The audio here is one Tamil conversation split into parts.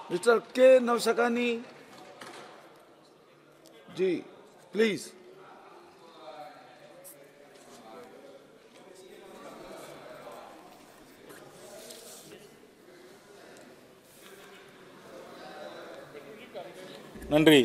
Mr. K. Navsakani. Ji, please. நன்றி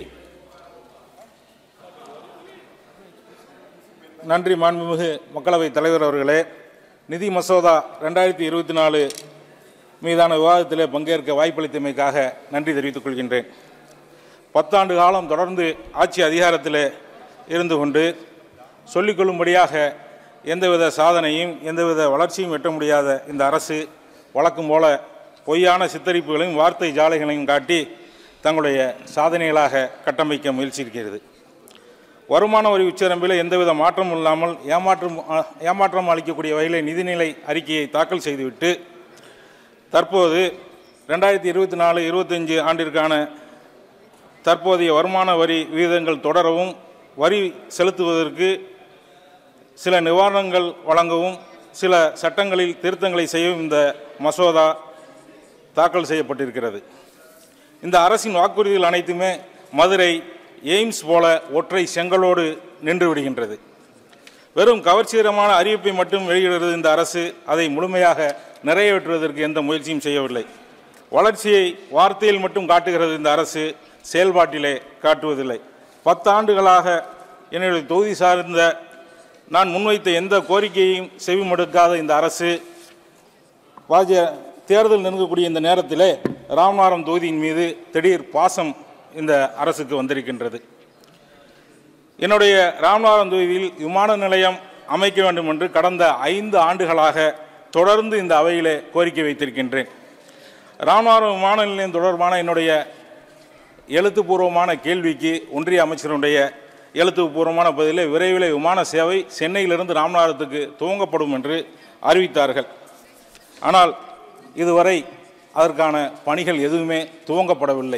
நன்றி மாண்புமிகு மக்களவைத் தலைவர் அவர்களே நிதி மசோதா ரெண்டாயிரத்தி இருபத்தி நாலு மீதான விவாதத்திலே பங்கேற்க வாய்ப்பளித்தமைக்காக நன்றி தெரிவித்துக் கொள்கின்றேன் பத்தாண்டு காலம் தொடர்ந்து ஆட்சி அதிகாரத்திலே இருந்து கொண்டு சொல்லிக்கொள்ளும்படியாக எந்தவித சாதனையும் எந்தவித வளர்ச்சியும் எட்ட முடியாத இந்த அரசு வழக்கம் போல பொய்யான சித்தரிப்புகளையும் வார்த்தை ஜாலைகளையும் காட்டி தங்களுடைய சாதனைகளாக கட்டமைக்க முயற்சியிருக்கிறது வருமான வரி உச்சரம்பில் எந்தவித மாற்றமும் இல்லாமல் ஏமாற்றம் அ- ஏமாற்றம் அளிக்கக்கூடிய வகையில் நிதிநிலை அறிக்கையை தாக்கல் செய்துவிட்டு தற்போது ரெண்டாயிரத்தி இருபத்தி நாலு இருபத்தஞ்சு ஆண்டிற்கான தற்போதைய வருமான வரி விகிதங்கள் தொடரவும் வரி செலுத்துவதற்கு சில நிவாரணங்கள் வழங்கவும் சில சட்டங்களில் திருத்தங்களை செய்யவும் இந்த மசோதா தாக்கல் செய்யப்பட்டிருக்கிறது இந்த அரசின் வாக்குறுதிகள் அனைத்துமே மதுரை எய்ம்ஸ் போல ஒற்றை செங்கலோடு நின்று விடுகின்றது வெறும் கவர்ச்சிகரமான அறிவிப்பை மட்டும் வெளியிடுகிறது இந்த அரசு அதை முழுமையாக நிறைவேற்றுவதற்கு எந்த முயற்சியும் செய்யவில்லை வளர்ச்சியை வார்த்தையில் மட்டும் காட்டுகிறது இந்த அரசு செயல்பாட்டிலே காட்டுவதில்லை பத்தாண்டுகளாக என்னுடைய தொகுதி சார்ந்த நான் முன்வைத்த எந்த கோரிக்கையையும் செவிமடுக்காத இந்த அரசு பாஜ தேர்தல் நெருங்கக்கூடிய இந்த நேரத்திலே ராமநாதபுரம் தொகுதியின் மீது திடீர் பாசம் இந்த அரசுக்கு வந்திருக்கின்றது என்னுடைய ராமநாதபுரம் தொகுதியில் விமான நிலையம் அமைக்க வேண்டும் என்று கடந்த ஐந்து ஆண்டுகளாக தொடர்ந்து இந்த அவையிலே கோரிக்கை வைத்திருக்கின்றேன் ராமநாதபுரம் விமான நிலையம் தொடர்பான என்னுடைய எழுத்துப்பூர்வமான கேள்விக்கு ஒன்றிய அமைச்சருடைய எழுத்துப்பூர்வமான பதிலே விரைவில் விமான சேவை சென்னையிலிருந்து ராமநாதத்துக்கு துவங்கப்படும் என்று அறிவித்தார்கள் ஆனால் இதுவரை அதற்கான பணிகள் எதுவுமே துவங்கப்படவில்லை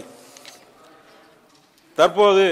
தற்போது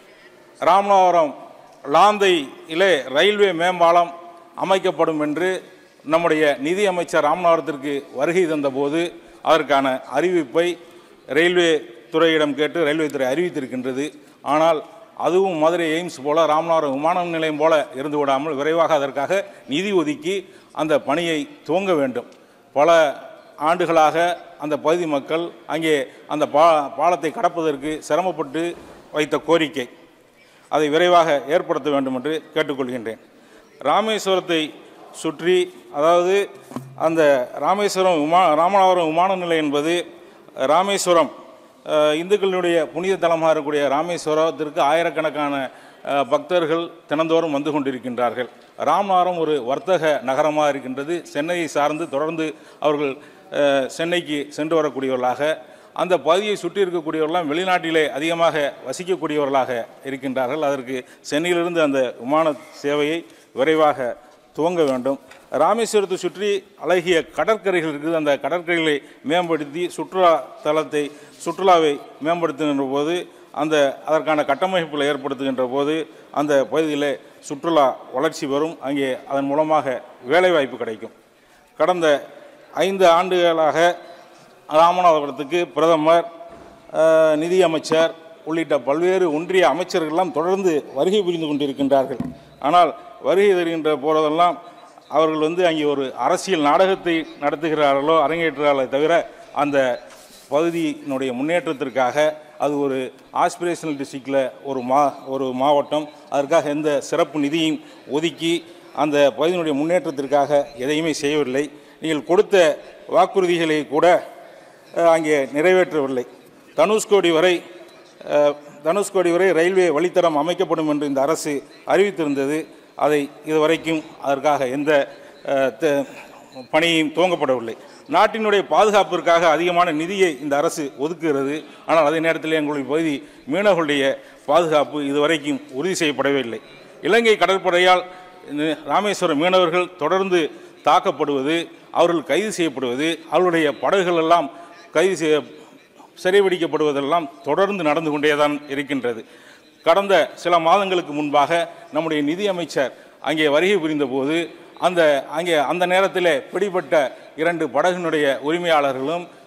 ராமநாதபுரம் லாந்தையிலே ரயில்வே மேம்பாலம் அமைக்கப்படும் என்று நம்முடைய நிதி அமைச்சர் ராமநாதபுரத்திற்கு வருகை தந்தபோது அதற்கான அறிவிப்பை ரயில்வே துறையிடம் கேட்டு ரயில்வே துறை அறிவித்திருக்கின்றது ஆனால் அதுவும் மதுரை எய்ம்ஸ் போல ராமநாதபுரம் விமான நிலையம் போல இருந்து விடாமல் விரைவாக அதற்காக நிதி ஒதுக்கி அந்த பணியை துவங்க வேண்டும் பல ஆண்டுகளாக அந்த பகுதி மக்கள் அங்கே அந்த பா பாலத்தை கடப்பதற்கு சிரமப்பட்டு வைத்த கோரிக்கை அதை விரைவாக ஏற்படுத்த வேண்டும் என்று கேட்டுக்கொள்கின்றேன் ராமேஸ்வரத்தை சுற்றி அதாவது அந்த ராமேஸ்வரம் விமா ராமநாதபுரம் விமான நிலையம் என்பது ராமேஸ்வரம் அஹ், இந்துக்களுடைய புனித தலமாக இருக்கக்கூடிய ராமேஸ்வரத்திற்கு ஆயிரக்கணக்கான அஹ், பக்தர்கள் தினந்தோறும் வந்து கொண்டிருக்கின்றார்கள் ராமநாதபுரம் ஒரு வர்த்தக நகரமாக இருக்கின்றது சென்னையை சார்ந்து தொடர்ந்து அவர்கள் அஹ், சென்னைக்கு சென்று வரக்கூடியவர்களாக அந்த பகுதியை சுற்றி இருக்கக்கூடியவர்கள்லாம் வெளிநாட்டிலே அதிகமாக வசிக்கக்கூடியவர்களாக இருக்கின்றார்கள் அதற்கு சென்னையிலிருந்து அந்த விமான சேவையை விரைவாக துவங்க வேண்டும் ராமேஸ்வரத்தை சுற்றி அழகிய கடற்கரைகள் இருக்குது அந்த கடற்கரைகளை மேம்படுத்தி சுற்றுலா தலத்தை சுற்றுலாவை மேம்படுத்துகின்ற போது அந்த அதற்கான கட்டமைப்புகளை ஏற்படுத்துகின்ற போது அந்த பகுதியில் சுற்றுலா வளர்ச்சி பெறும் அங்கே அதன் மூலமாக வேலைவாய்ப்பு கிடைக்கும் கடந்த ஐந்து ஆண்டுகளாக ராமநாதபுரத்துக்கு பிரதமர் அஹ், நிதி அமைச்சர் உள்ளிட்ட பல்வேறு ஒன்றிய அமைச்சர்கள்லாம் தொடர்ந்து வருகை புரிந்து கொண்டிருக்கின்றார்கள் ஆனால் வருகை தருகின்ற போதெல்லாம் அவர்கள் வந்து அங்கே ஒரு அரசியல் நாடகத்தை நடத்துகிறார்களோ அரங்கேற்றுகிறார்களே தவிர அந்த பகுதியினுடைய முன்னேற்றத்திற்காக அது ஒரு ஆஸ்பிரேஷனல் டிஸ்ட்ரிக்டில் ஒரு மா ஒரு மாவட்டம் அதற்காக எந்த சிறப்பு நிதியும் ஒதுக்கி அந்த பகுதியினுடைய முன்னேற்றத்திற்காக எதையுமே செய்யவில்லை நீங்கள் கொடுத்த வாக்குறுதிகளை கூட அஹ், அங்கே நிறைவேற்றவில்லை தனுஷ்கோடி வரை அஹ், தனுஷ்கோடி வரை ரயில்வே வழித்தடம் அமைக்கப்படும் என்று இந்த அரசு அறிவித்திருந்தது அதை இதுவரைக்கும் அதற்காக எந்த அஹ், த- பணியும் துவங்கப்படவில்லை நாட்டினுடைய பாதுகாப்பிற்காக அதிகமான நிதியை இந்த அரசு ஒதுக்குகிறது ஆனால் அதே நேரத்தில் எங்களுடைய பகுதி மீனவர்களுடைய பாதுகாப்பு இதுவரைக்கும் உறுதி செய்யப்படவே இல்லை இலங்கை கடற்படையால் நி- ராமேஸ்வரம் மீனவர்கள் தொடர்ந்து தாக்கப்படுவது அவர்கள் கைது செய்யப்படுவது அவர்களுடைய படகுகள் எல்லாம் கைது செய்ய சிறைபிடிக்கப்படுவதெல்லாம் தொடர்ந்து நடந்து கொண்டேதான் இருக்கின்றது கடந்த சில மாதங்களுக்கு முன்பாக நம்முடைய நிதி அமைச்சர் அங்கே வருகை புரிந்தபோது அந்த அங்கே அந்த நேரத்தில் பிடிபட்ட இரண்டு படகினுடைய உரிமையாளர்களும்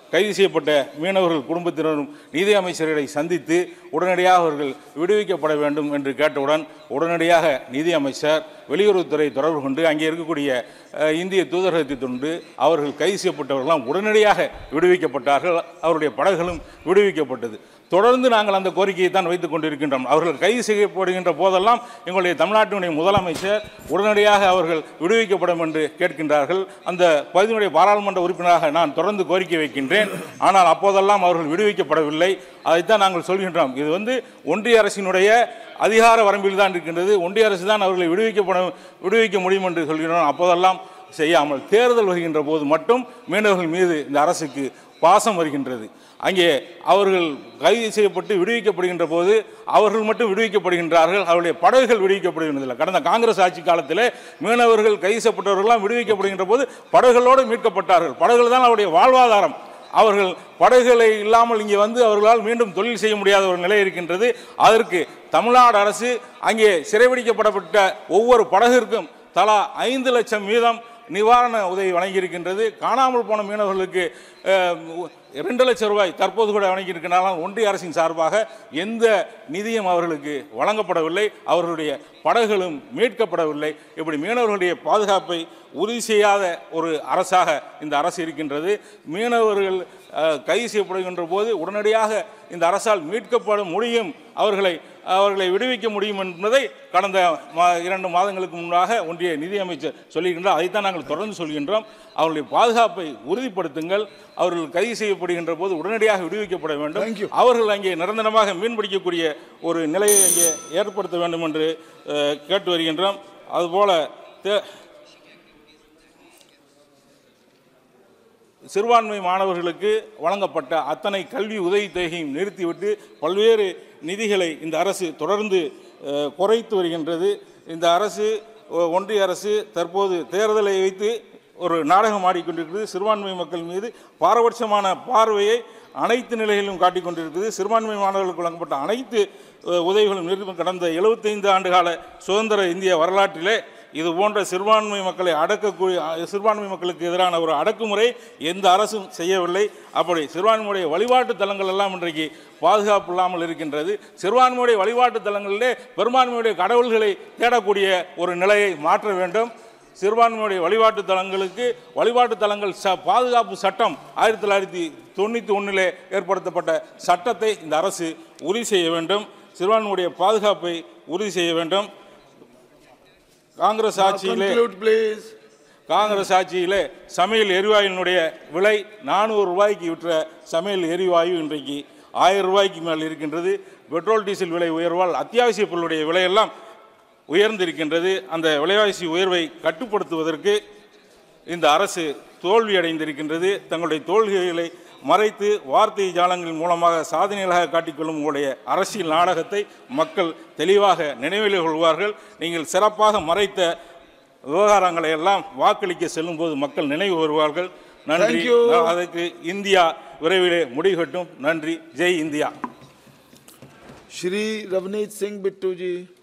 கைது செய்யப்பட்ட மீனவர்கள் குடும்பத்தினரும் நீதி அமைச்சர்களை சந்தித்து உடனடியாக அவர்கள் விடுவிக்கப்பட வேண்டும் என்று கேட்டவுடன் உடனடியாக நீதி அமைச்சர் வெளியுறவுத்துறை தொடர்பு கொண்டு அங்கே இருக்கக்கூடிய அஹ், இந்திய தூதரகத்தை தொண்டு அவர்கள் கைது செய்யப்பட்டவர்களாம் உடனடியாக விடுவிக்கப்பட்டார்கள் அவருடைய படகுகளும் விடுவிக்கப்பட்டது தொடர்ந்து நாங்கள் அந்த கோரிக்கையை தான் வைத்துக் கொண்டிருக்கின்றோம் அவர்கள் கைது செய்யப்படுகின்ற போதெல்லாம் எங்களுடைய தமிழ்நாட்டினுடைய முதலமைச்சர் உடனடியாக அவர்கள் விடுவிக்கப்படும் என்று கேட்கின்றார்கள் அந்த பகுதியினுடைய பாராளுமன்ற உறுப்பினராக நான் தொடர்ந்து கோரிக்கை வைக்கின்றேன் ஆனால் அப்போதெல்லாம் அவர்கள் விடுவிக்கப்படவில்லை அதைத்தான் நாங்கள் சொல்கின்றோம் இது வந்து ஒன்றிய அரசினுடைய அதிகார வரம்பில் தான் இருக்கின்றது ஒன்றிய அரசு தான் அவர்களை விடுவிக்கப்பட விடுவிக்க முடியும் என்று சொல்கிறோம் அப்போதெல்லாம் செய்யாமல் தேர்தல் வருகின்ற போது மட்டும் மீனவர்கள் மீது இந்த அரசுக்கு பாசம் வருகின்றது அங்கே அவர்கள் கைது செய்யப்பட்டு விடுவிக்கப்படுகின்ற போது அவர்கள் மட்டும் விடுவிக்கப்படுகின்றார்கள் அவருடைய படகுகள் விடுவிக்கப்படுகின்றதில்லை கடந்த காங்கிரஸ் ஆட்சி காலத்தில் மீனவர்கள் கைது செய்யப்பட்டவர்கள்லாம் விடுவிக்கப்படுகின்ற போது படகுகளோடு மீட்கப்பட்டார்கள் படகுகள் தான் அவருடைய வாழ்வாதாரம் அவர்கள் படகுகளை இல்லாமல் இங்கே வந்து அவர்களால் மீண்டும் தொழில் செய்ய முடியாத ஒரு நிலை இருக்கின்றது அதற்கு தமிழ்நாடு அரசு அங்கே சிறைபிடிக்கப்படப்பட்ட ஒவ்வொரு படகிற்கும் தலா ஐந்து லட்சம் வீதம் நிவாரண உதவி வழங்கியிருக்கின்றது காணாமல் போன மீனவர்களுக்கு அஹ், இரண்டு லட்சம் ரூபாய் தற்போது கூட வழங்கியிருக்கிறார்கள் ஒன்றிய அரசின் சார்பாக எந்த நிதியும் அவர்களுக்கு வழங்கப்படவில்லை அவர்களுடைய படகுகளும் மீட்கப்படவில்லை இப்படி மீனவர்களுடைய பாதுகாப்பை உறுதி செய்யாத ஒரு அரசாக இந்த அரசு இருக்கின்றது மீனவர்கள் அஹ், கைது செய்யப்படுகின்ற போது உடனடியாக இந்த அரசால் மீட்கப்பட முடியும் அவர்களை அவர்களை விடுவிக்க முடியும் என்பதை கடந்த மா- இரண்டு மாதங்களுக்கு முன்பாக ஒன்றிய நிதியமைச்சர் சொல்லுகின்றார் அதைத்தான் நாங்கள் தொடர்ந்து சொல்கின்றோம் அவர்களுடைய பாதுகாப்பை உறுதிப்படுத்துங்கள் அவர்கள் கைது செய்யப்படுகின்ற போது உடனடியாக விடுவிக்கப்பட Thank வேண்டும் you. அவர்கள் அங்கே நிரந்தரமாக மீன் பிடிக்கக்கூடிய ஒரு நிலையை அங்கே ஏற்படுத்த வேண்டும் என்று அஹ், கேட்டு வருகின்றோம் அதுபோல தே- சிறுபான்மை மாணவர்களுக்கு வழங்கப்பட்ட அத்தனை கல்வி உதவித்தொகையும் நிறுத்திவிட்டு பல்வேறு நிதிகளை இந்த அரசு தொடர்ந்து அஹ், குறைத்து வருகின்றது இந்த அரசு ஒ- ஒன்றிய அரசு தற்போது தேர்தலை வைத்து ஒரு நாடகம் ஆடிக்கொண்டிருக்கிறது சிறுபான்மை மக்கள் மீது பாரபட்சமான பார்வையை அனைத்து நிலைகளிலும் காட்டிக் கொண்டிருக்கிறது சிறுபான்மை மாணவர்களுக்கு வழங்கப்பட்ட அனைத்து அஹ், உதவிகளும் நிறுத்தி கடந்த 75 ஆண்டு கால சுதந்திர இந்திய வரலாற்றிலே இது போன்ற சிறுபான்மை மக்களை அடக்கக்கூடிய அஹ், சிறுபான்மை மக்களுக்கு எதிரான ஒரு அடக்குமுறை எந்த அரசும் செய்யவில்லை அப்படி சிறுபான்மையுடைய வழிபாட்டு தலங்கள் எல்லாம் இன்றைக்கு பாதுகாப்பு இல்லாமல் இருக்கின்றது சிறுபான்மையுடைய வழிபாட்டு தலங்களிலே பெரும்பான்மையுடைய கடவுள்களை தேடக்கூடிய ஒரு நிலையை மாற்ற வேண்டும் சிறுபான்மையுடைய வழிபாட்டு தலங்களுக்கு வழிபாட்டு தலங்கள் ச பாதுகாப்பு சட்டம் ஆயிரத்தி தொள்ளாயிரத்தி தொண்ணூற்றி ஒன்றிலே ஏற்படுத்தப்பட்ட சட்டத்தை இந்த அரசு உறுதி செய்ய வேண்டும் சிறுபான்மையுடைய பாதுகாப்பை உறுதி செய்ய வேண்டும் காங்கிரஸ் ஆட்சியிலே Conclude, please. காங்கிரஸ் ஆட்சியிலே சமையல் எரிவாயுவினுடைய விலை நானூறு ரூபாய்க்கு விற்ற சமையல் எரிவாயு இன்றைக்கு ஆயிரம் ரூபாய்க்கு மேல் இருக்கின்றது பெட்ரோல் டீசல் விலை உயர்வால் அத்தியாவசிய பொருளுடைய விலையெல்லாம் உயர்ந்திருக்கின்றது அந்த விலைவாசி உயர்வை கட்டுப்படுத்துவதற்கு இந்த அரசு தோல்வி அடைந்திருக்கின்றது தங்களுடைய தோல்விகளை மறைத்து வார்த்தை ஜாலங்களின் மூலமாக சாதனைகளாக காட்டிக்கொள்ளும் உங்களுடைய அரசியல் நாடகத்தை மக்கள் தெளிவாக நினைவில் கொள்வார்கள் நீங்கள் சிறப்பாக மறைத்த விவகாரங்களை எல்லாம் வாக்களிக்க செல்லும்போது மக்கள் நினைவு வருவார்கள் நன்றி Thank you. அதற்கு இந்தியா விரைவிலே முடிகட்டும் நன்றி Jai India Shri Ravneet Singh Bittu ji.